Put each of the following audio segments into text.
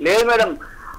లేదు madam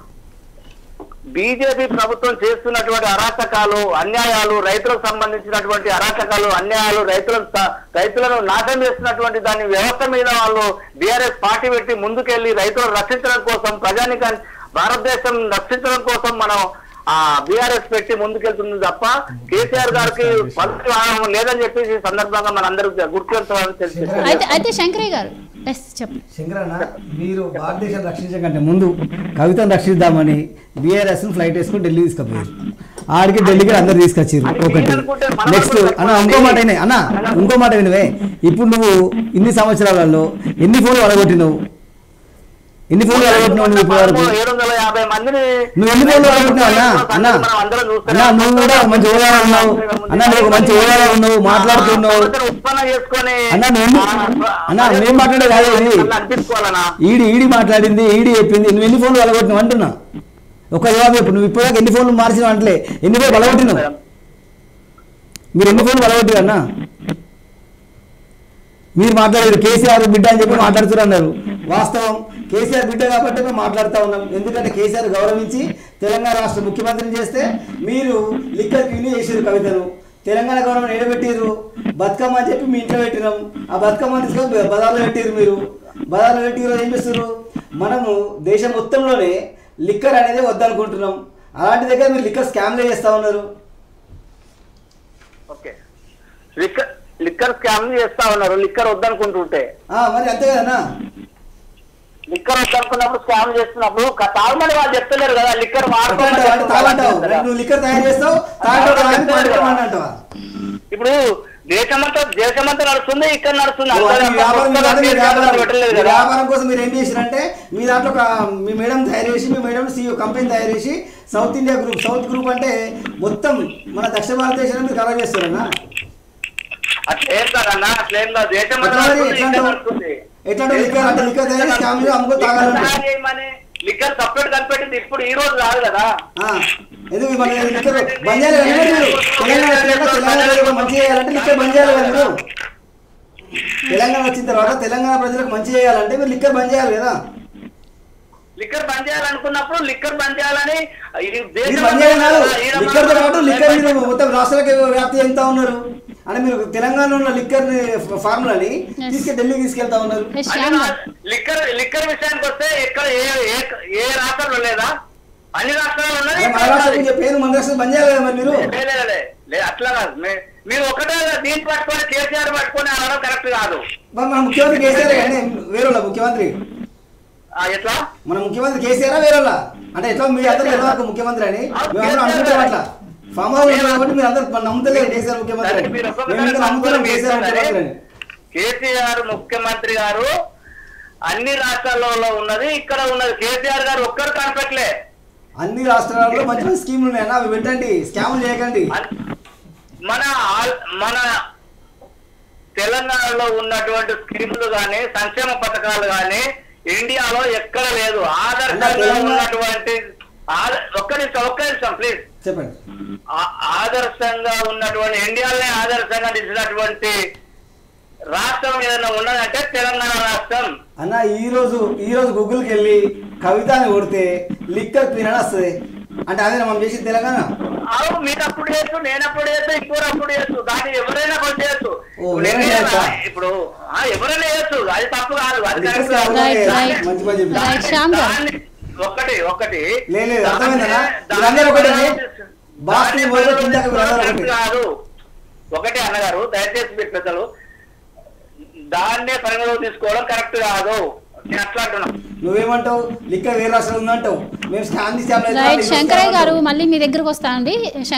BJP ప్రభుత్వం చేస్తున్నటువంటి అరాచకాలు అన్యాయాలు రైతులకు సంబంధించినటువంటి అరాచకాలు అన్యాయాలు రైతులకు స- రైతులను నాశనం చేస్తున్నటువంటి దాని వ్యవస్థ మీద వాళ్ళు బీఆర్ఎస్ పార్టీ పెట్టి ముందుకెళ్లి రైతులను రక్షించడం కోసం ప్రజానికాన్ని భారతదేశం రక్షించడం కోసం మనం ఆ బీఆర్ఎస్ పెట్టి ముందుకెళ్తుంది తప్ప కేసీఆర్ గారికి పదవి ఆహారం లేదని చెప్పేసి ఈ సందర్భంగా మన అందరూ గుర్తించాలని తెలిసి అయితే అయితే శంకరయ్య గారు ఎస్ చెప్పండి శంకరన్న మీరు భారతదేశాన్ని రక్షించకంటే ముందు కవితను రక్షిద్దామని బీఆర్ఎస్ ఫ్లైట్ వేసుకుని ఢిల్లీ తీసుకుపోయారు ఆడికి ఢిల్లీకి అందరు తీసుకొచ్చారు అది ఒకటి నేననుకుంటే మనం నెక్స్ట్ అనుకుంటే అన్న ఇంకో మాట అయినాయి అన్న ఇంకో మాట వినవే ఇప్పుడు నువ్వు ఇన్ని సంవత్సరాలలో ఎన్ని ఫోన్లు అడగొట్టినావు ఎన్ని ఫోన్లు అడగొట్టినావు నువ్వు ఇప్పటి వరకు ఏడు వందల యాభై మందిని నువ్వు ఎన్ని ఫోన్లు అడగొట్టినావు అన్న అన్న మనం అందరం చూస్తున్నాం. అన్న నువ్వు కూడా మంచి హోదాలో ఉన్నావు అన్న నువ్వు ఒక మంచి హోదాలో ఉన్నావు మాట్లాడుతున్నావు సమస్యను ఉత్పన్న చేసుకొని అన్న నేను అన్న నేను మాట్లాడే కాదు ఇది అట్లా అనిపించుకోవాలన్నా ఈడి ఈడి మాట్లాడింది ఈడి చెప్పింది నువ్వు ఎన్ని ఫోన్లు వలగొట్టినావు అంటున్నా ఒక జవాబు చెప్పు నువ్వు ఇప్పటిదాకా ఎన్ని ఫోన్లు మార్చినావు అంటలే ఎన్ని ఫోన్లు వలగొట్టినావు మీరు ఎన్ని ఫోన్లు వలగొట్టారు అన్న మీరు మాట్లాడారు కేసీఆర్ బిడ్డ అని చెప్పి మాట్లాడుతున్నారు అన్నారు వాస్తవం కేసీఆర్ బిడ్డ కాబట్టి మేము మాట్లాడుతూ ఉన్నాం ఎందుకంటే కేసీఆర్ గౌరవించి తెలంగాణ రాష్ట్ర ముఖ్యమంత్రిని చేస్తే మీరు లిక్కర్ క్యూని చేసారు కవితను తెలంగాణ గవర్నమెంట్ ఏడబెట్టిరు బతుకమ్మ అని చెప్పి మీ ఇంట్లో పెట్టినాం ఆ బతుకమ్మ తీసుకొని బజార్లో పెట్టిరు మీరు బజార్లో పెట్టి ఈరోజు ఏం చేస్తారు మనము దేశం మొత్తంలోనే లిక్కర్ అనేది వద్దనుకుంటున్నాం అలాంటి దగ్గర మీరు లిక్కర్ స్కామ్లే చేస్తా ఉన్నారు ఓకే లిక్కర్ లిక్కర్ స్కామ్ చేస్తా ఉన్నారు లిక్కర్ వద్దనుకుంటుంటే ఆ, మరి అంతే కదన్నా లిక్కర్ వద్దనుకున్నప్పుడు స్కామ్ చేస్తున్నప్పుడు క- తాగమని వాళ్ళు చెప్తలేరు కదా లిక్కర్ అట్లా అంటావా? అంటే తాగంటావు నువ్వు లిక్కర్ తయారు చేస్తావు తాగడం తాగని పండుకోమని అంటావా ఇప్పుడు దేశమంతా దేశమంతా నడుస్తుంది ఇక్కడ నడుస్తుంది ఓ, అది అందరూ వ్యాపారం కొత్తగా కాదు, మీ వ్యాపారం. పెట్టలేదు మీ కదా వ్యాపారం కోసం మీరు ఏం చేసిరంటే మీ దాంట్లో ఒక మీ మేడం తయారు చేసి మీ మేడం సీఈఓ కంపెనీ తయారు చేసి south India group south group అంటే మొత్తం మన దక్షిణ భారతదేశాన్ని మీరు కవర్ చేస్తారన్నా అట్లేం కాదన్నా అట్లేం కాదు దేశమంతా ఎట్లా మరి? నడుస్తుంది ఎట్లా ఇక్కడ అంటావు? నడుస్తుంది ఎట్లా అంటావు? లిక్కర్ అంటే లిక్కర్ తయారు చేసి ఫ్యామిలీ అమ్ముకో తాగాలంటే చేయమని లిక్కర్ సపరేట్ కనిపెట్టింది ఇప్పుడు ఈ రోజు కాదు కదా ఆ, ఎందుకు మన లిక్కర్ బంద్ చేయాలి కదా మీరు తెలంగాణ వచ్చినాక తెలంగాణ ప్రజలకు మంచి చేయాలంటే లిక్కర్ బంద్ చేయాలి కదా మీరు తెలంగాణ వచ్చిన తర్వాత తెలంగాణ ప్రజలకు మంచి చేయాలంటే మీరు లిక్కర్ బంద్ చేయాలి కదా లిక్కర్ బంద్ చేయాలనుకున్నప్పుడు లిక్కర్ బంద్ చేయాలని ఇది మీరు దేశం బంద్ చేయాలి కాదు ఈడ లిక్కర్ తో పాటు మనం- లిక్కర్ మీరు మొత్తం రాష్ట్రాలకి వ్యాప్తి చెందుతా ఉన్నారు అంటే మీరు తెలంగాణలో ఉన్న లిక్కర్ ఫార్ములాని తీసుకెళ్ళి ఢిల్లీకి తీసుకెళ్తా ఉన్నారు ఎస్ అది శ్యామ్ నా- గారు లిక్కర్ లిక్కర్ విషయానికి వస్తే ఎక్కడ ఏ ఏ- ఏ రాష్ట్రంలో లేదా అన్ని రాష్ట్రాల్లో ఉన్నది అదే మన ఇక్కడ రాష్ట్రం ఉన్నది. చెప్పేది మన రాష్ట్రం బంద్ చేయాలి కదా మరి మీరు లే, లే, లే, లే, అట్లా కాదు మే- మీరు ఒకటే దీన్ని పట్టుకొని కేసీఆర్ పట్టుకొని అనడం కరెక్ట్ కాదు మరి మన ముఖ్యమంత్రి కేసీఆర్ కానీ వేరే వాళ్ళ ముఖ్యమంత్రి ఆ, ఎట్లా మన ముఖ్యమంత్రి కేసీఆర్ వేరే వాళ్ళ అంటే ఎట్లా మీ అందరూ తెలియదు ముఖ్యమంత్రి అని మేము అందరం అనుకుంటాం అట్లా ఫామ్ హౌస్ ఉంది కాబట్టి మీరు అందరూ నమ్ముతలేరు కేసీఆర్ ముఖ్యమంత్రి సరే, అని మీరు ఒక్కొక్కరు మేము ఇంకా నమ్ముతున్నాం కేసీఆర్ సరే. ముఖ్యమంత్రి అని కేసీఆర్ ముఖ్యమంత్రి గారు అన్ని రాష్ట్రాలలో ఉన్నది ఇక్కడ ఉన్నది కేసీఆర్ గారు ఒక్కరు కనపెట్టలే అన్ని రాష్ట్రాలలో మంచి మంచి స్కీములు ఉన్నాయన్న అవి పెట్టండి స్కాములు చేయకండి అన్- మన ఆల్- మన తెలంగాణలో ఉన్నటువంటి స్కీములు గాని సంక్షేమ పథకాలు గాని ఇండియాలో ఎక్కడ లేదు ఆదర్శంగా తెలంగాణ- ఉన్నటువంటి ఆద- ఒక్క నిమిషం ఒక్క నిమిషం ప్లీజ్ చెప్పండి ఆ- ఆదర్శంగా ఉన్నటువంటి ఇండియాలోనే ఆదర్శంగా నిలిచినటువంటి రాష్ట్రం ఏదైనా ఉన్నదంటే తెలంగాణ రాష్ట్రం అన్న ఈ రోజు ఈ రోజు గూగుల్కి వెళ్ళి కవిత అని కొడితే లిక్కర్ క్వీన్ అని వస్తుంది అంటే అదే మనం చేసి తెలంగాణ అవును మీరు అప్పుడు చేయొచ్చు నేను అప్పుడు చేయొచ్చు ఇంకోరు అప్పుడు చేయొచ్చు దాన్ని ఎవరైనా కూడా చేయొచ్చు ఓ, ఇప్పుడు ఎవరైనా నేను చేయొచ్చా? ఇప్పుడు ఆ, ఎవరైనా చేయొచ్చు అది తప్పు కాదు అది లిక్కర్ కరెక్ట్ స్కామ్ కాదు. Right, లాగే right. మంచి పని చెప్పి Right, శ్యామ్ గారు. దాన్ని- ఒకటి ఒకటి లేదు, లేదు, అర్థమైందనా? దాన్ని- మీరందరూ ఒకటేనే? దాన్ని బాస్ని దాన్ని మొదలు పరిగణలోకి కిందకి తీసుకోవడం వెళ్ళాలి కరెక్ట్ ఒకటి. కాదు ఒకటి అన్నగారు దయచేసి మీరు పెద్దలు దాన్నే పరిగణలో తీసుకోవడం కరెక్ట్ కాదు నేను అట్లా అంటున్నాను నువ్వేమంటావు లిక్కర్ వేరే రాష్ట్రంలో ఉందంటావు మేము స్కామ్ తీసి రైట్ శంకరయ్య గారు మళ్ళీ మీ దగ్గరకు వస్తానండి